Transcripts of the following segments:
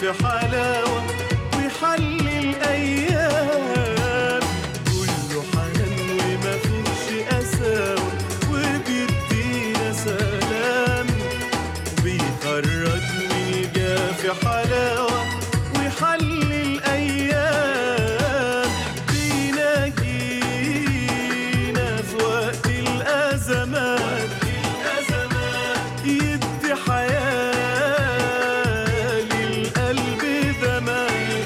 في حلاوة ويحلي الأيام كله حنان وما فيهوش قساوة وبيدينا سلام بيخرج من الجاف حلاوة ويحلي الأيام بيناجينا في وقت الأزمات يدي حياة للقلب زمان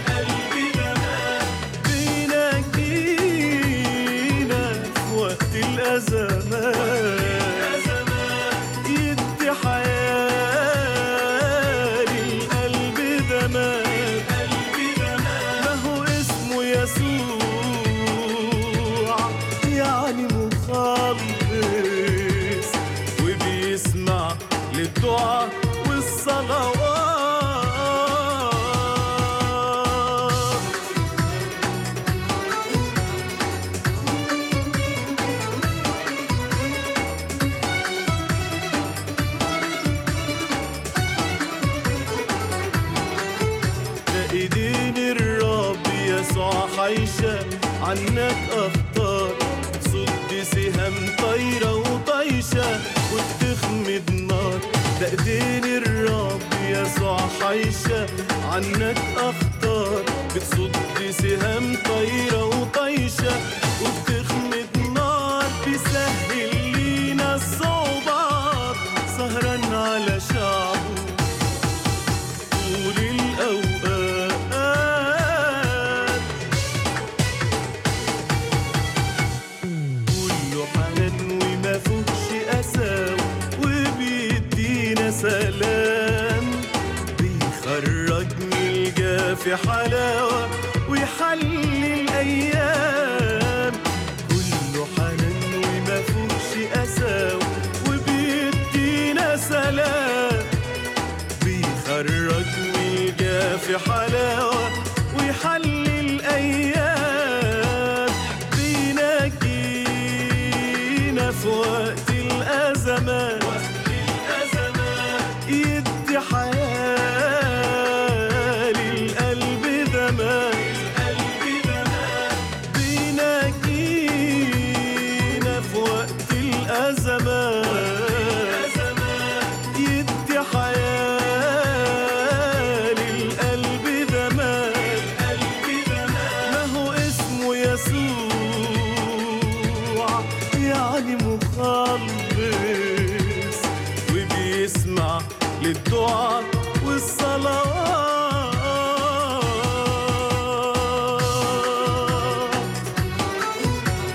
بيناجينا في وقت الأزمات يدي حياة للقلب زمان ما هو اسمه يسوع يعني مخلص وبيسمع للدعاء والصلوات ده ايدين الرب يسوع حيشة عنك اخطار صد سهام طايرة وطايشة وبتخمد نار ده ايدين الرب يسوع حيشة عنك اخطار بتصد سهام طايرة وطايشة وبتخمد نار بيسهل لينا الصعوبات سهران على شعبه طول الأوقات كله حنان وما فيهوش قساوة وبيدينا سلام بيخرج من الجاف حلاوة ويحلي الأيام كله حنان وما فيهوش قساوة وبيدينا سلام بيخرج من الجاف حلاوة ويحلي الأيام بيناجينا في وقت الأزمات يدي حياة للقلب زمان بيناجينا في وقت الأزمات يدي حياة للقلب زمان ما هو اسمه يسوع يعني مخلص وبيسمع للدعاء والصلوات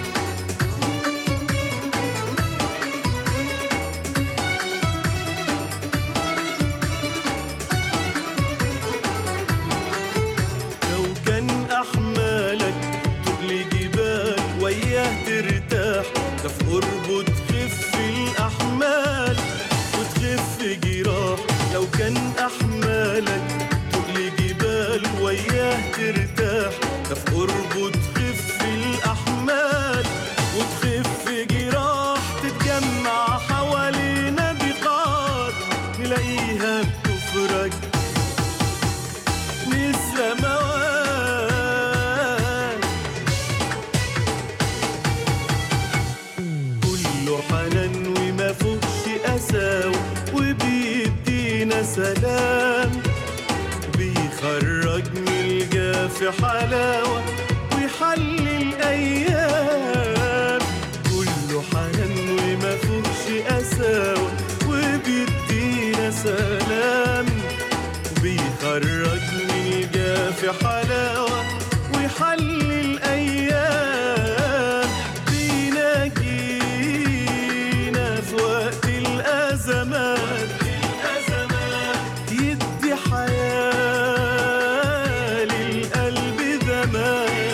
لو كان أحمالك تغلي جبال وياه ترتاح ده في قربه تخف الأحمال وتخف جراح لو كان أحمالك تغلي جبال وياه ترتاح ده في قربه تخف الأحمال وتخف جراح تتجمع حوالينا بقات نلاقيها بتفرج من السماوات كله حنان وما فيهوش قساوة وبيدينا سلام بيخرج من الجاف حلاوة ويحلي الأيام كله حنان وما فيهوش قساوة وبيدينا سلام بيخرج من الجاف حلاوة ويحلي الأيام بيناجينا في وقت الأزمات يدي حياة للقلب زمان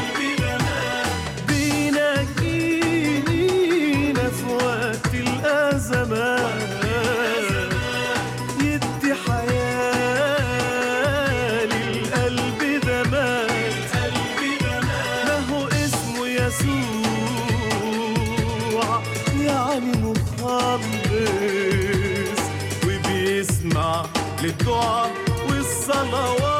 بيناجينا في وقت الأزمات يدي حياة للقلب زمان ما هو اسمه يسوع يعني مخلص وبيسمع للدعاء والصلاة صلوات